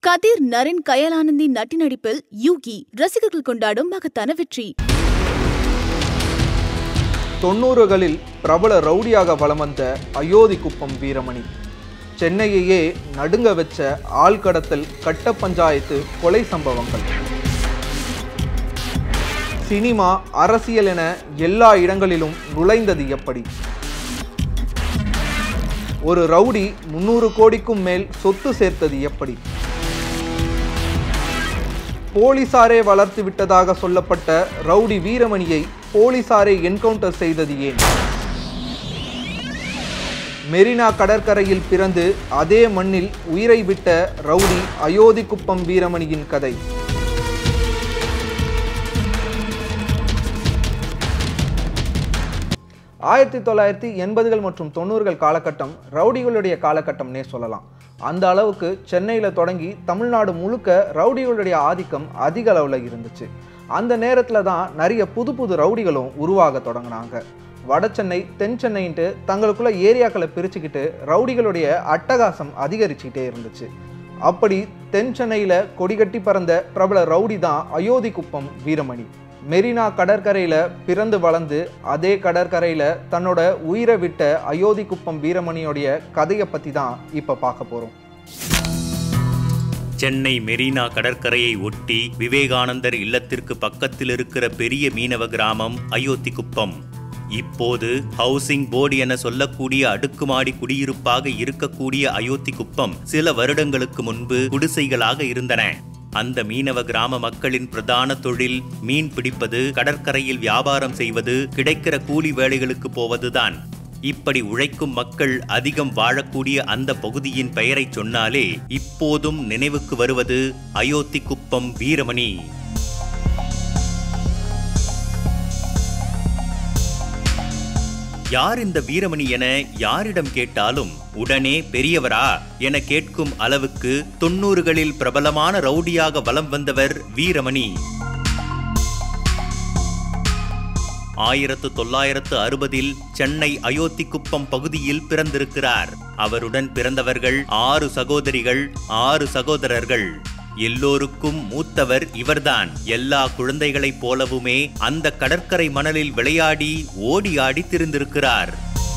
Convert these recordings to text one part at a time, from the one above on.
கதிர் நரேன் கயலானந்தி நட்டி நடிப்பில் யூகி ரசிகர்கள் கொண்டாடும் மகத்தான வெற்றி தொண்ணூறுகளில் பிரபல ரவுடியாக வலம் வந்த அயோத்தி குப்பம் வீரமணி சென்னையையே நடுங்க வச்ச ஆள்கடத்தல் கட்ட பஞ்சாயத்து கொலை சம்பவங்கள் சினிமா அரசியல் என எல்லா இடங்களிலும் நுழைந்தது எப்படி ஒரு ரவுடி முன்னூறு கோடிக்கும் மேல் சொத்து சேர்த்தது எப்படி போலீசாரே வளர்த்து விட்டதாக சொல்லப்பட்ட ரவுடி வீரமணியை போலீசாரே என்கவுண்டர் செய்தது ஏன் மெரினா கடற்கரையில் பிறந்து அதே மண்ணில் உயிரை விட்ட ரவுடி அயோத்தி குப்பம் வீரமணியின் கதை ஆயிரத்தி தொள்ளாயிரத்தி எண்பதுகள் மற்றும் தொண்ணூறுகள் காலகட்டம் ரவுடிகளுடைய காலகட்டம்னே சொல்லலாம் அந்த அளவுக்கு சென்னையில் தொடங்கி தமிழ்நாடு முழுக்க ரவுடிகளுடைய ஆதிக்கம் அதிக அளவில் இருந்துச்சு அந்த நேரத்தில் தான் நிறைய புது புது ரவுடிகளும் உருவாக தொடங்கினாங்க வட சென்னை தென் சென்னைன்ட்டு தங்களுக்குள்ள ஏரியாக்களை பிரிச்சுக்கிட்டு ரவுடிகளுடைய அட்டகாசம் அதிகரிச்சுக்கிட்டே இருந்துச்சு அப்படி தென் சென்னையில் கொடிகட்டி பறந்த பிரபல ரவுடி தான் அயோத்தி குப்பம் வீரமணி மெரினா கடற்கரையில் பிறந்து வளர்ந்து அதே கடற்கரையில் தன்னோட உயிரை விட்ட அயோத்தி குப்பம் வீரமணியோடைய கதையை பற்றி தான் இப்போ பார்க்க போகிறோம் சென்னை மெரினா கடற்கரையை ஒட்டி விவேகானந்தர் இல்லத்திற்கு பக்கத்தில் இருக்கிற பெரிய மீனவ கிராமம் அயோத்தி குப்பம் இப்போது ஹவுசிங் போர்டு என சொல்லக்கூடிய அடுக்குமாடி குடியிருப்பாக இருக்கக்கூடிய அயோத்தி குப்பம் சில வருடங்களுக்கு முன்பு குடிசைகளாக இருந்தன அந்த மீனவ கிராம மக்களின் பிரதான தொழில் மீன் பிடிப்பது கடற்கரையில் வியாபாரம் செய்வது கிடைக்கிற கூலி வேலைகளுக்கு போவதுதான் இப்படி உழைக்கும் மக்கள் அதிகம் வாழக்கூடிய அந்த பகுதியின் பெயரை சொன்னாலே இப்போதும் நினைவுக்கு வருவது அயோத்தி குப்பம் வீரமணி யார் இந்த வீரமணி என யாரிடம் கேட்டாலும் உடனே பெரியவரா என கேட்கும் அளவுக்கு தொன்னூறுகளில் பிரபலமான ரவுடியாக வலம் வந்தவர் வீரமணி ஆயிரத்து தொள்ளாயிரத்து அறுபதில் சென்னை அயோத்தி குப்பம் பகுதியில் பிறந்திருக்கிறார் அவருடன் பிறந்தவர்கள் ஆறு சகோதரிகள் ஆறு சகோதரர்கள் எல்லோருக்கும் மூத்தவர் இவர்தான் எல்லா குழந்தைகளைப் போலவுமே அந்த கடற்கரை மணலில் விளையாடி ஓடி ஆடி திரிந்திருக்கிறார்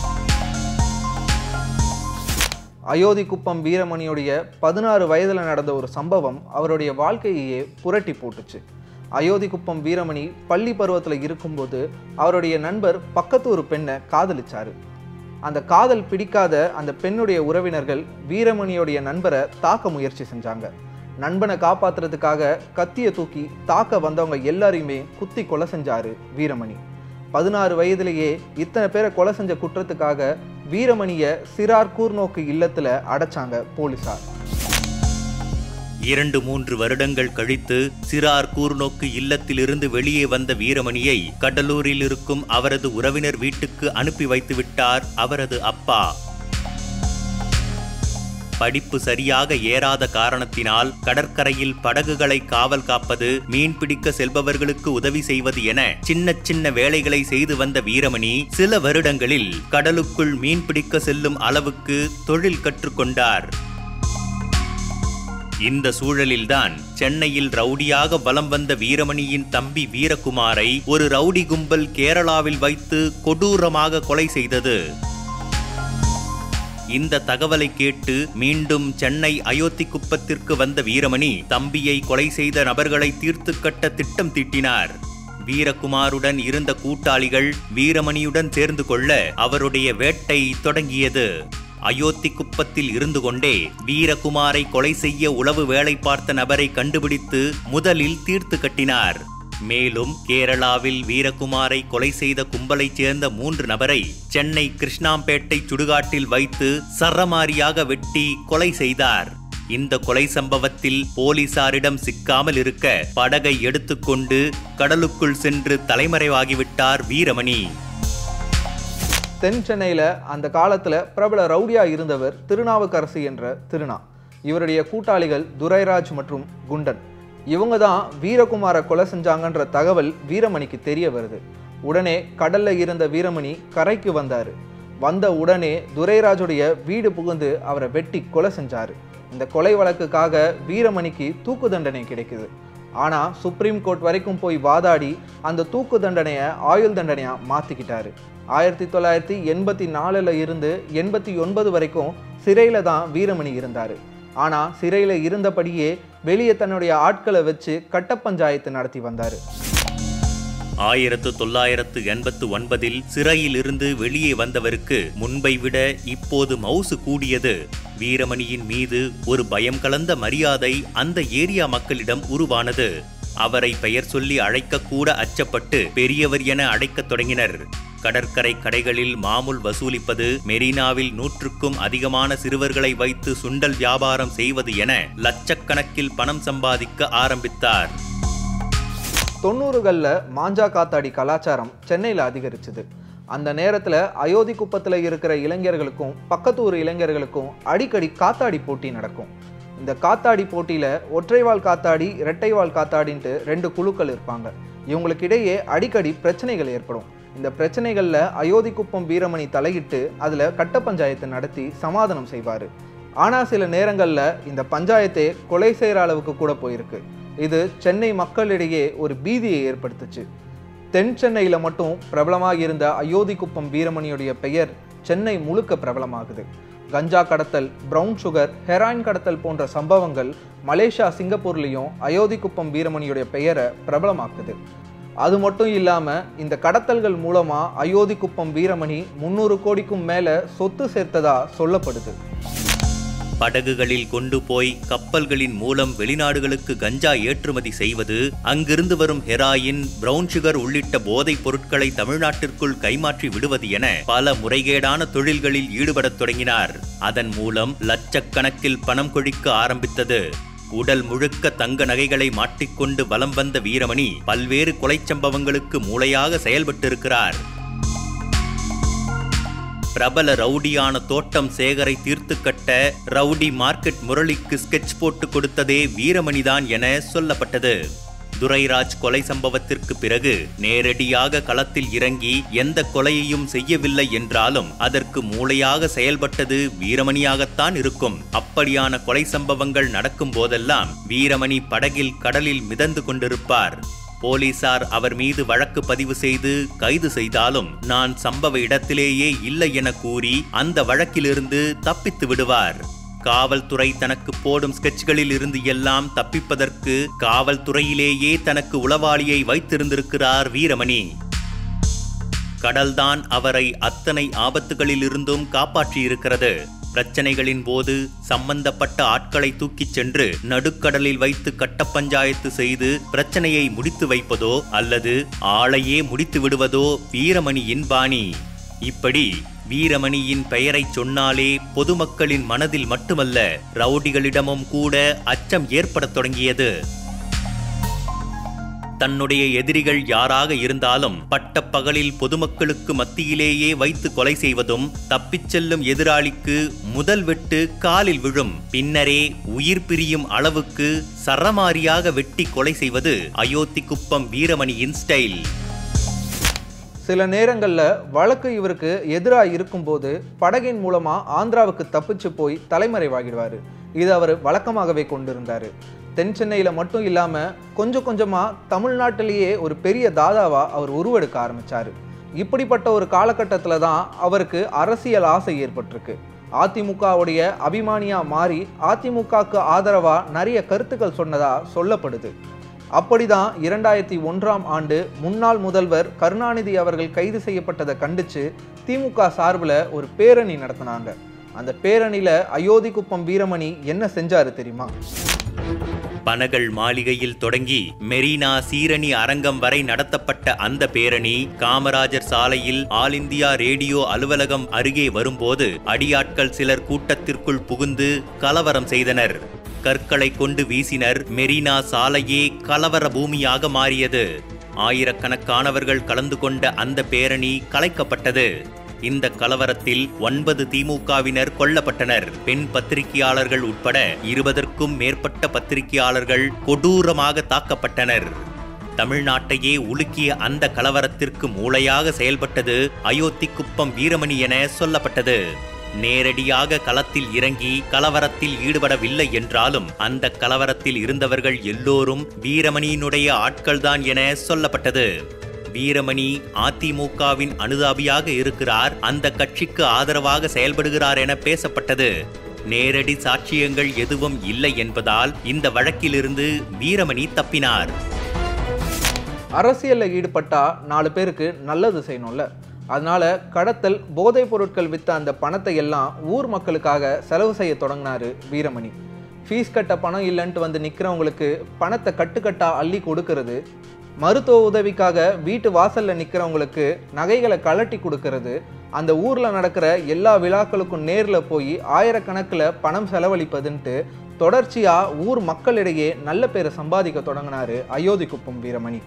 அயோத்தி குப்பம் வீரமணியுடைய பதினாறு வயதில் நடந்த ஒரு சம்பவம் அவருடைய வாழ்க்கையையே புரட்டி போட்டுச்சு அயோத்தி குப்பம் வீரமணி பள்ளி பருவத்தில் இருக்கும்போது அவருடைய நண்பர் பக்கத்து ஒரு பெண்ணை காதலிச்சாரு அந்த காதல் பிடிக்காத அந்த பெண்ணுடைய உறவினர்கள் வீரமணியோடைய நண்பரை தாக்க முயற்சி செஞ்சாங்க நண்பனை காப்பாத்துறதுக்காக கத்தியை தூக்கி தாக்க வந்தவங்க எல்லாரையுமே குத்தி கொலை செஞ்சாரு வீரமணி பதினாறு வயதிலேயே இத்தனை பேரை கொலை செஞ்ச குற்றத்துக்காக வீரமணியை சிறார் கூர்நோக்கு இல்லத்துல அடைச்சாங்க போலீசார் இரண்டு மூன்று வருடங்கள் கழித்து சிறார் கூர்நோக்கு இல்லத்திலிருந்து வெளியே வந்த வீரமணியை கடலூரில் இருக்கும் அவரது உறவினர் வீட்டுக்கு அனுப்பி வைத்து விட்டார் அவரது அப்பா படிப்பு சரியாக ஏறாத காரணத்தினால் கடற்கரையில் படகுகளை காவல் காப்பது மீன் பிடிக்க செல்பவர்களுக்கு உதவி செய்வது என சின்ன சின்ன வேலைகளை செய்து வந்த வீரமணி சில வருடங்களில் கடலுக்குள் மீன் பிடிக்க செல்லும் அளவுக்கு தொழில் கற்றுக்கொண்டார் இந்த சூழலில்தான் சென்னையில் ரவுடியாக வலம் வந்த வீரமணியின் தம்பி வீரகுமாரை ஒரு ரவுடி கும்பல் கேரளாவில் வைத்து கொடூரமாக கொலை செய்தது இந்த தகவலை கேட்டு மீண்டும் சென்னை அயோத்தி குப்பத்திற்கு வந்த வீரமணி தம்பியை கொலை செய்த நபர்களை தீர்த்து கட்ட திட்டம் தீட்டினார் வீரகுமாருடன் இருந்த கூட்டாளிகள் வீரமணியுடன் சேர்ந்து கொள்ள அவருடைய வேட்டை தொடங்கியது அயோத்தி குப்பத்தில் இருந்து கொண்டே வீரகுமாரை கொலை செய்ய உளவு வேலை பார்த்த நபரை கண்டுபிடித்து முதலில் தீர்த்து கட்டினார் மேலும் கேரளாவில் வீரகுமாரை கொலை செய்த கும்பலைச் சேர்ந்த மூன்று நபரை சென்னை கிருஷ்ணாம்பேட்டை சுடுகாட்டில் வைத்து சரமாரியாக வெட்டி கொலை செய்தார் இந்த கொலை சம்பவத்தில் போலீசாரிடம் சிக்காமல் இருக்க படகை எடுத்துக்கொண்டு கடலுக்குள் சென்று தலைமறைவாகிவிட்டார் வீரமணி தென் சென்னையில் அந்த காலத்தில் பிரபல ரவுடியா இருந்தவர் திருநாவுக்கரசு என்ற திருநா இவருடைய கூட்டாளிகள் துரைராஜ் மற்றும் குண்டன் இவங்க தான் வீரகுமாரை கொலை செஞ்சாங்கன்ற தகவல் வீரமணிக்கு தெரிய வருது உடனே கடல்ல இருந்த வீரமணி கரைக்கு வந்தாரு வந்த உடனே துரைராஜுடைய வீடு புகுந்து அவரை வெட்டி கொலை செஞ்சாரு இந்த கொலை வழக்குக்காக வீரமணிக்கு தூக்கு தண்டனை கிடைக்குது ஆனா சுப்ரீம் கோர்ட் வரைக்கும் போய் வாதாடி அந்த தூக்கு தண்டனையை ஆயுள் தண்டனையா மாத்திக்கிட்டாரு ஆயிரத்தி தொள்ளாயிரத்தி எண்பத்தி நாலுல இருந்து எண்பத்தி ஒன்பது வரைக்கும் சிறையில தான் வீரமணி இருந்தாரு ஆனா சிறையில இருந்தபடியே வெளியே தன்னுடைய ஆட்களை வச்சு கட்ட பஞ்சாயத்து நடத்தி வந்தாரு ஆயிரத்து தொள்ளாயிரத்து எண்பத்து ஒன்பதில் சிறையில் இருந்து வெளியே வந்தவருக்கு முன்பை விட இப்போது மவுசு கூடியது வீரமணியின் மீது ஒரு பயம் கலந்த மரியாதை அந்த ஏரியா மக்களிடம் உருவானது அவரை பெயர் சொல்லி அழைக்கக்கூட அச்சப்பட்டு பெரியவர் என அழைக்கத் தொடங்கினர் கடற்கரை கடைகளில் மாமூல் வசூலிப்பது மெரினாவில் நூற்றுக்கும் அதிகமான சிறுவர்களை வைத்து சுண்டல் வியாபாரம் செய்வது என லட்சக்கணக்கில் பணம் சம்பாதிக்க ஆரம்பித்தார் தொண்ணூறுகளில் மாஞ்சா காத்தாடி கலாச்சாரம் சென்னையில் அதிகரிச்சுது அந்த நேரத்தில் அயோத்தி குப்பத்தில் இருக்கிற இளைஞர்களுக்கும் பக்கத்து ஊர் இளைஞர்களுக்கும் அடிக்கடி காத்தாடி போட்டி நடக்கும் இந்த காத்தாடி போட்டியில் ஒற்றைவால் காத்தாடி இரட்டைவால் காத்தாடின்ட்டு ரெண்டு குழுக்கள் இருப்பாங்க இவங்களுக்கு இடையே அடிக்கடி பிரச்சனைகள் ஏற்படும் இந்த பிரச்சனைகளில் அயோத்தி குப்பம் வீரமணி தலையிட்டு அதில் கட்ட பஞ்சாயத்து நடத்தி சமாதானம் செய்வார் ஆனால் சில நேரங்களில் இந்த பஞ்சாயத்தே கொலை செய்கிற அளவுக்கு கூட போயிருக்கு இது சென்னை மக்களிடையே ஒரு பீதியை ஏற்படுத்துச்சு தென் சென்னையில் மட்டும் பிரபலமாக இருந்த அயோத்தி குப்பம் வீரமணியுடைய பெயர் சென்னை முழுக்க பிரபலமாகுது கஞ்சா கடத்தல் பிரவுன் சுகர் ஹெராயின் கடத்தல் போன்ற சம்பவங்கள் மலேசியா சிங்கப்பூர்லேயும் அயோத்தி குப்பம் வீரமணியுடைய பெயரை பிரபலமாக்குது அது மட்டும் இல்லாமல் இந்த கடத்தல்கள் மூலமாக அயோத்தி குப்பம் வீரமணி முந்நூறு கோடிக்கும் மேலே சொத்து சேர்த்ததா சொல்லப்படுது படகுகளில் கொண்டு போய் கப்பல்களின் மூலம் வெளிநாடுகளுக்கு கஞ்சா ஏற்றுமதி செய்வது அங்கிருந்து வரும் ஹெராயின் பிரவுன் சுகர் உள்ளிட்ட போதைப் பொருட்களை தமிழ்நாட்டிற்குள் கைமாற்றி விடுவது என பல முறைகேடான தொழில்களில் ஈடுபடத் தொடங்கினார் அதன் மூலம் லட்சக்கணக்கில் பணம் கொழிக்க ஆரம்பித்தது உடல் முழுக்க தங்க நகைகளை மாட்டிக்கொண்டு வலம் வந்த வீரமணி பல்வேறு கொலைச் சம்பவங்களுக்கு மூளையாக செயல்பட்டிருக்கிறார் பிரபல ரவுடியான தோட்டம் சேகரை தீர்த்து கட்ட ரவுடி மார்க்கெட் முரளிக்கு ஸ்கெட்ச் போட்டு கொடுத்ததே வீரமணிதான் என சொல்லப்பட்டது துரைராஜ் கொலை சம்பவத்திற்கு பிறகு நேரடியாக களத்தில் இறங்கி எந்த கொலையையும் செய்யவில்லை என்றாலும் அதற்கு மூளையாக செயல்பட்டது வீரமணியாகத்தான் இருக்கும் அப்படியான கொலை சம்பவங்கள் நடக்கும் போதெல்லாம் வீரமணி படகில் கடலில் மிதந்து கொண்டிருப்பார் போலீசார் அவர் மீது வழக்கு பதிவு செய்து கைது செய்தாலும் நான் சம்பவ இடத்திலேயே இல்லை என கூறி அந்த வழக்கிலிருந்து தப்பித்து விடுவார் காவல்துறை தனக்கு போடும் ஸ்கெட்ச்களில் இருந்து எல்லாம் தப்பிப்பதற்கு காவல்துறையிலேயே தனக்கு உளவாளியை வைத்திருந்திருக்கிறார் வீரமணி கடல்தான் அவரை அத்தனை ஆபத்துகளிலிருந்தும் காப்பாற்றியிருக்கிறது பிரச்சனைகளின் போது சம்பந்தப்பட்ட ஆட்களை தூக்கிச் சென்று நடுக்கடலில் வைத்து கட்ட பஞ்சாயத்து செய்து பிரச்சனையை முடித்து வைப்பதோ அல்லது ஆளையே முடித்து விடுவதோ வீரமணியின் பாணி இப்படி வீரமணியின் பெயரைச் சொன்னாலே பொதுமக்களின் மனதில் மட்டுமல்ல ரவுடிகளிடமும் கூட அச்சம் ஏற்படத் தொடங்கியது தன்னுடைய எதிரிகள் யாராக இருந்தாலும் பட்ட பகலில் பொதுமக்களுக்கு மத்தியிலேயே வைத்து கொலை செய்வதும் தப்பிச் செல்லும் எதிராளிக்கு முதல் வெட்டு காலில் விழும் பின்னரே உயிர் பிரியும் அளவுக்கு சரமாரியாக வெட்டி கொலை செய்வது அயோத்தி குப்பம் வீரமணியின் ஸ்டைல் சில நேரங்களில் வழக்கு இவருக்கு எதிராக இருக்கும்போது படகின் மூலமாக ஆந்திராவுக்கு தப்பிச்சு போய் தலைமறைவாகிடுவார் இது அவர் வழக்கமாகவே கொண்டிருந்தார் தென் சென்னையில் மட்டும் இல்லாமல் கொஞ்சம் கொஞ்சமாக தமிழ்நாட்டிலேயே ஒரு பெரிய தாதாவாக அவர் உருவெடுக்க ஆரம்பித்தார் இப்படிப்பட்ட ஒரு காலகட்டத்தில் தான் அவருக்கு அரசியல் ஆசை ஏற்பட்டிருக்கு அதிமுகவுடைய அபிமானியா மாறி அதிமுகவுக்கு ஆதரவாக நிறைய கருத்துக்கள் சொன்னதா சொல்லப்படுது அப்படிதான் இரண்டாயிரத்தி ஒன்றாம் ஆண்டு முன்னாள் முதல்வர் கருணாநிதி அவர்கள் கைது செய்யப்பட்டதை கண்டிச்சு திமுக சார்பில் ஒரு பேரணி நடத்தினாங்க அந்த பேரணியில அயோத்தி குப்பம் வீரமணி என்ன செஞ்சாரு தெரியுமா பனகல் மாளிகையில் தொடங்கி மெரினா சீரணி அரங்கம் வரை நடத்தப்பட்ட அந்த பேரணி காமராஜர் சாலையில் ஆல் இந்தியா ரேடியோ அலுவலகம் அருகே வரும்போது அடியாட்கள் சிலர் கூட்டத்திற்குள் புகுந்து கலவரம் செய்தனர் கற்களை கொண்டு வீசினர் மெரினா சாலையே கலவர பூமியாக மாறியது ஆயிரக்கணக்கானவர்கள் கலந்து கொண்ட அந்த பேரணி கலைக்கப்பட்டது இந்த கலவரத்தில் ஒன்பது திமுகவினர் கொல்லப்பட்டனர் பெண் பத்திரிகையாளர்கள் உட்பட இருபதற்கும் மேற்பட்ட பத்திரிகையாளர்கள் கொடூரமாக தாக்கப்பட்டனர் தமிழ்நாட்டையே உலுக்கிய அந்த கலவரத்திற்கு மூளையாக செயல்பட்டது அயோத்தி குப்பம் வீரமணி என சொல்லப்பட்டது நேரடியாக களத்தில் இறங்கி கலவரத்தில் ஈடுபடவில்லை என்றாலும் அந்த கலவரத்தில் இருந்தவர்கள் எல்லோரும் வீரமணியினுடைய ஆட்கள்தான் என சொல்லப்பட்டது வீரமணி அதிமுகவின் அனுதாபியாக இருக்கிறார் அந்த கட்சிக்கு ஆதரவாக செயல்படுகிறார் என பேசப்பட்டது நேரடி சாட்சியங்கள் எதுவும் இல்லை என்பதால் இந்த வழக்கிலிருந்து வீரமணி தப்பினார் அரசியலில் ஈடுபட்டா நாலு பேருக்கு நல்லது செய்யணும்ல அதனால கடத்தல் போதைப் பொருட்கள் வித்த அந்த பணத்தை எல்லாம் ஊர் மக்களுக்காக செலவு செய்ய தொடங்கினாரு வீரமணி ஃபீஸ் கட்ட பணம் இல்லைன்ட்டு வந்து நிற்கிறவங்களுக்கு பணத்தை கட்டுக்கட்டா அள்ளி கொடுக்கறது மருத்துவ உதவிக்காக வீட்டு வாசல்ல நிற்கிறவங்களுக்கு நகைகளை கழட்டி கொடுக்கறது அந்த ஊரில் நடக்கிற எல்லா விழாக்களுக்கும் நேரில் போய் ஆயிரக்கணக்கில் பணம் செலவழிப்பதுன்ட்டு தொடர்ச்சியாக ஊர் மக்களிடையே நல்ல பேரை சம்பாதிக்க தொடங்கினாரு அயோத்தி குப்பம் வீரமணி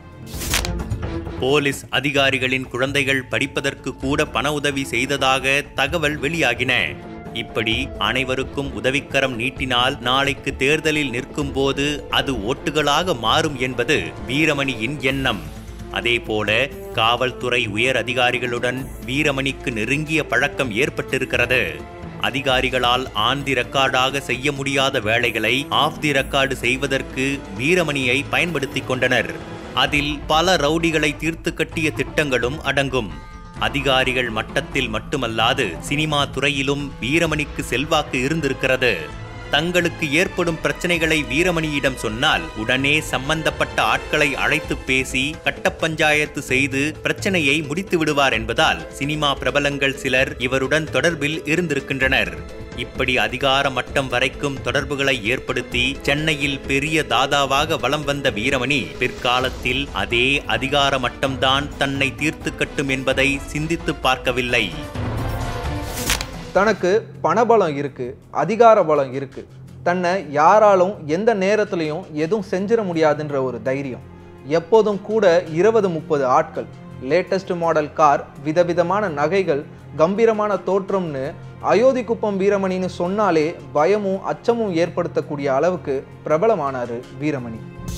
போலீஸ் அதிகாரிகளின் குழந்தைகள் படிப்பதற்கு கூட பண உதவி செய்ததாக தகவல் வெளியாகின இப்படி அனைவருக்கும் உதவிக்கரம் நீட்டினால் நாளைக்கு தேர்தலில் நிற்கும் போது அது ஓட்டுகளாக மாறும் என்பது வீரமணியின் எண்ணம் அதேபோல காவல்துறை உயர் அதிகாரிகளுடன் வீரமணிக்கு நெருங்கிய பழக்கம் ஏற்பட்டிருக்கிறது அதிகாரிகளால் ஆன் தி ரெக்கார்டாக செய்ய முடியாத வேலைகளை ஆஃப் தி ரெக்கார்டு செய்வதற்கு வீரமணியை பயன்படுத்திக் கொண்டனர் அதில் பல ரவுடிகளை தீர்த்து கட்டிய திட்டங்களும் அடங்கும் அதிகாரிகள் மட்டத்தில் மட்டுமல்லாது சினிமா துறையிலும் வீரமணிக்கு செல்வாக்கு இருந்திருக்கிறது தங்களுக்கு ஏற்படும் பிரச்சனைகளை வீரமணியிடம் சொன்னால் உடனே சம்பந்தப்பட்ட ஆட்களை அழைத்து பேசி கட்ட பஞ்சாயத்து செய்து பிரச்சனையை முடித்து விடுவார் என்பதால் சினிமா பிரபலங்கள் சிலர் இவருடன் தொடர்பில் இருந்திருக்கின்றனர் இப்படி அதிகார மட்டம் வரைக்கும் தொடர்புகளை ஏற்படுத்தி சென்னையில் பெரிய தாதாவாக வலம் வந்த வீரமணி பிற்காலத்தில் அதே அதிகார மட்டம்தான் தன்னை தீர்த்து கட்டும் என்பதை சிந்தித்து பார்க்கவில்லை தனக்கு பணபலம் இருக்கு அதிகார பலம் இருக்கு தன்னை யாராலும் எந்த நேரத்துலையும் எதுவும் செஞ்சிட முடியாதுன்ற ஒரு தைரியம் எப்போதும் கூட இருபது முப்பது ஆட்கள் லேட்டஸ்ட் மாடல் கார் விதவிதமான நகைகள் கம்பீரமான தோற்றம்னு அயோத்தி குப்பம் வீரமணின்னு சொன்னாலே பயமும் அச்சமும் ஏற்படுத்தக்கூடிய அளவுக்கு பிரபலமானாரு வீரமணி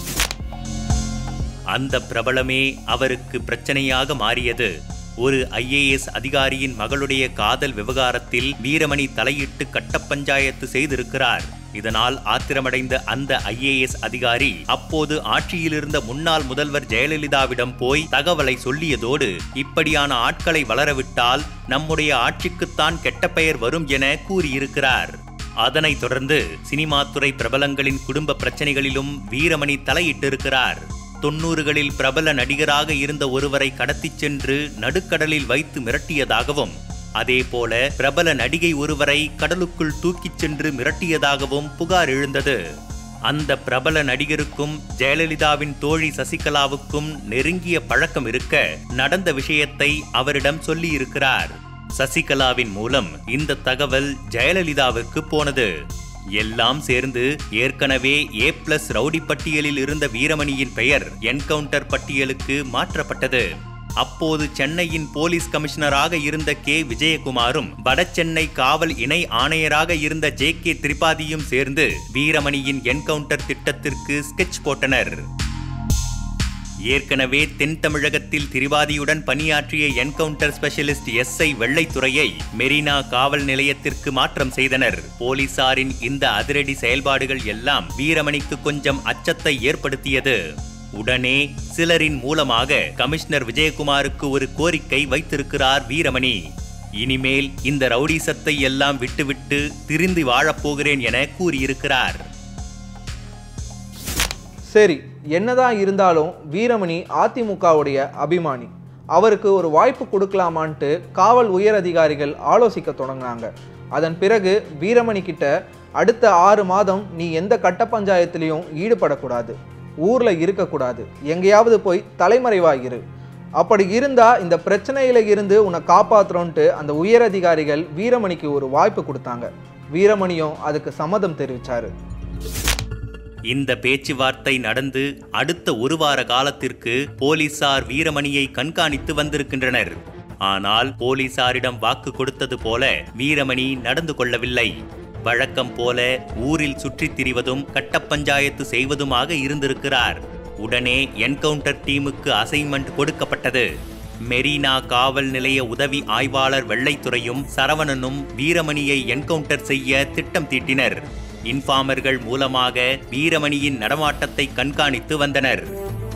அந்த பிரபலமே அவருக்கு பிரச்சனையாக மாறியது ஒரு ஐஏஎஸ் அதிகாரியின் மகளுடைய காதல் விவகாரத்தில் வீரமணி தலையிட்டு கட்ட பஞ்சாயத்து செய்திருக்கிறார் இதனால் ஆத்திரமடைந்த அந்த ஐஏஎஸ் அதிகாரி அப்போது ஆட்சியிலிருந்த முன்னாள் முதல்வர் ஜெயலலிதாவிடம் போய் தகவலை சொல்லியதோடு இப்படியான ஆட்களை வளரவிட்டால் நம்முடைய ஆட்சிக்குத்தான் கெட்ட பெயர் வரும் என கூறியிருக்கிறார் அதனைத் தொடர்ந்து சினிமா துறை பிரபலங்களின் குடும்ப பிரச்சனைகளிலும் வீரமணி தலையிட்டிருக்கிறார் தொன்னூறுகளில் பிரபல நடிகராக இருந்த ஒருவரை கடத்திச் சென்று நடுக்கடலில் வைத்து மிரட்டியதாகவும் அதேபோல பிரபல நடிகை ஒருவரை கடலுக்குள் தூக்கிச் சென்று மிரட்டியதாகவும் புகார் எழுந்தது அந்த பிரபல நடிகருக்கும் ஜெயலலிதாவின் தோழி சசிகலாவுக்கும் நெருங்கிய பழக்கம் இருக்க நடந்த விஷயத்தை அவரிடம் சொல்லியிருக்கிறார் சசிகலாவின் மூலம் இந்த தகவல் ஜெயலலிதாவிற்கு போனது எல்லாம் சேர்ந்து ஏற்கனவே ஏ பிளஸ் ரவுடி பட்டியலில் இருந்த வீரமணியின் பெயர் என்கவுண்டர் பட்டியலுக்கு மாற்றப்பட்டது அப்போது சென்னையின் போலீஸ் கமிஷனராக இருந்த கே விஜயகுமாரும் வடசென்னை காவல் இணை ஆணையராக இருந்த ஜே கே திரிபாதியும் சேர்ந்து வீரமணியின் என்கவுண்டர் திட்டத்திற்கு ஸ்கெட்ச் போட்டனர் ஏற்கனவே தென் தமிழகத்தில் திரிவாதியுடன் பணியாற்றிய என்கவுண்டர் ஸ்பெஷலிஸ்ட் எஸ் ஐ வெள்ளைத்துறையை மெரினா காவல் நிலையத்திற்கு மாற்றம் செய்தனர் போலீசாரின் இந்த அதிரடி செயல்பாடுகள் எல்லாம் வீரமணிக்கு கொஞ்சம் அச்சத்தை ஏற்படுத்தியது உடனே சிலரின் மூலமாக கமிஷனர் விஜயகுமாருக்கு ஒரு கோரிக்கை வைத்திருக்கிறார் வீரமணி இனிமேல் இந்த ரவுடிசத்தை எல்லாம் விட்டுவிட்டு திரிந்து வாழப்போகிறேன் என கூறியிருக்கிறார் சரி என்னதான் இருந்தாலும் வீரமணி அதிமுகவுடைய அபிமானி அவருக்கு ஒரு வாய்ப்பு கொடுக்கலாமான்ட்டு காவல் உயர் அதிகாரிகள் ஆலோசிக்க தொடங்கினாங்க அதன் பிறகு வீரமணி கிட்ட அடுத்த ஆறு மாதம் நீ எந்த கட்ட பஞ்சாயத்துலேயும் ஈடுபடக்கூடாது ஊரில் இருக்கக்கூடாது எங்கேயாவது போய் தலைமறைவாகிரு அப்படி இருந்தா இந்த பிரச்சனையில இருந்து உன்னை காப்பாத்துறோன்ட்டு அந்த உயர் அதிகாரிகள் வீரமணிக்கு ஒரு வாய்ப்பு கொடுத்தாங்க வீரமணியும் அதுக்கு சம்மதம் தெரிவிச்சாரு இந்த பேச்சுவார்த்தை நடந்து அடுத்த ஒரு வார காலத்திற்கு போலீசார் வீரமணியை கண்காணித்து வந்திருக்கின்றனர் ஆனால் போலீசாரிடம் வாக்கு கொடுத்தது போல வீரமணி நடந்து கொள்ளவில்லை வழக்கம் போல ஊரில் சுற்றித் திரிவதும் கட்டப்பஞ்சாயத்து செய்வதுமாக இருந்திருக்கிறார் உடனே என்கவுண்டர் டீமுக்கு அசைன்மெண்ட் கொடுக்கப்பட்டது மெரினா காவல் நிலைய உதவி ஆய்வாளர் வெள்ளைத்துறையும் சரவணனும் வீரமணியை என்கவுண்டர் செய்ய திட்டம் தீட்டினர் இன்ஃபார்மர்கள் மூலமாக வீரமணியின் நடமாட்டத்தை கண்காணித்து வந்தனர்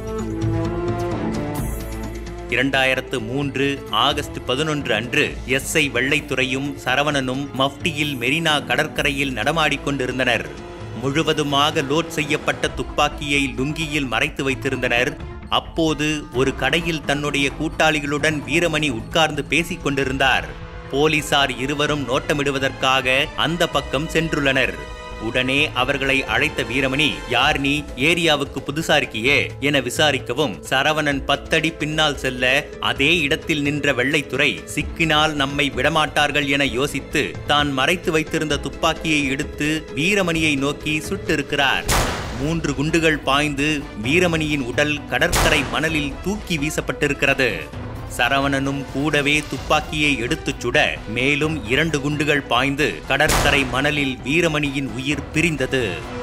இரண்டாயிரத்து மூன்று ஆகஸ்ட் பதினொன்று அன்று எஸ்ஐ வெள்ளைத்துறையும் சரவணனும் மஃப்டியில் மெரினா கடற்கரையில் நடமாடிக் கொண்டிருந்தனர் முழுவதுமாக லோட் செய்யப்பட்ட துப்பாக்கியை லுங்கியில் மறைத்து வைத்திருந்தனர் அப்போது ஒரு கடையில் தன்னுடைய கூட்டாளிகளுடன் வீரமணி உட்கார்ந்து பேசிக் கொண்டிருந்தார் போலீசார் இருவரும் நோட்டமிடுவதற்காக அந்த பக்கம் சென்றுள்ளனர் உடனே அவர்களை அழைத்த வீரமணி யார் நீ ஏரியாவுக்கு புதுசா இருக்கியே என விசாரிக்கவும் சரவணன் பத்தடி பின்னால் செல்ல அதே இடத்தில் நின்ற வெள்ளைத்துறை சிக்கினால் நம்மை விடமாட்டார்கள் என யோசித்து தான் மறைத்து வைத்திருந்த துப்பாக்கியை எடுத்து வீரமணியை நோக்கி சுட்டிருக்கிறார் மூன்று குண்டுகள் பாய்ந்து வீரமணியின் உடல் கடற்கரை மணலில் தூக்கி வீசப்பட்டிருக்கிறது சரவணனும் கூடவே துப்பாக்கியை எடுத்துச் சுட மேலும் இரண்டு குண்டுகள் பாய்ந்து கடற்கரை மணலில் வீரமணியின் உயிர் பிரிந்தது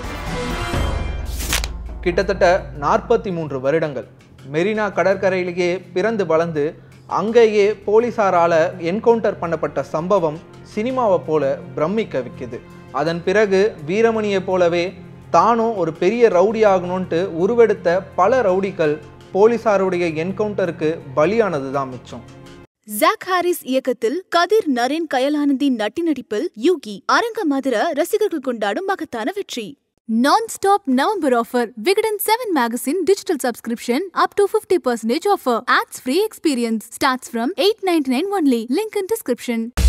கிட்டத்தட்ட நாற்பத்தி மூன்று வருடங்கள் மெரினா கடற்கரையிலேயே பிறந்து வளர்ந்து அங்கேயே போலீசாரால என்கவுண்டர் பண்ணப்பட்ட சம்பவம் சினிமாவை போல பிரமிக்க வைக்குது அதன் பிறகு வீரமணியைப் போலவே தானும் ஒரு பெரிய ரவுடி ஆகணும்ன்ட்டு உருவெடுத்த பல ரவுடிகள் போலீசாருடைய என்கவுண்டருக்கு பலியானது தான் மிச்சம் ஜாக் ஹாரிஸ் இயக்கத்தில் கதிர் நரேன் கயலானந்தின் நட்டி நடிப்பில் யூகி அரங்க மதுர ரசிகர்கள் கொண்டாடும் மகத்தான வெற்றி non stop November offer Vikatan seven magazine digital subscription up to fifty percentage offer ads free experience starts from eight ninety nine only link in description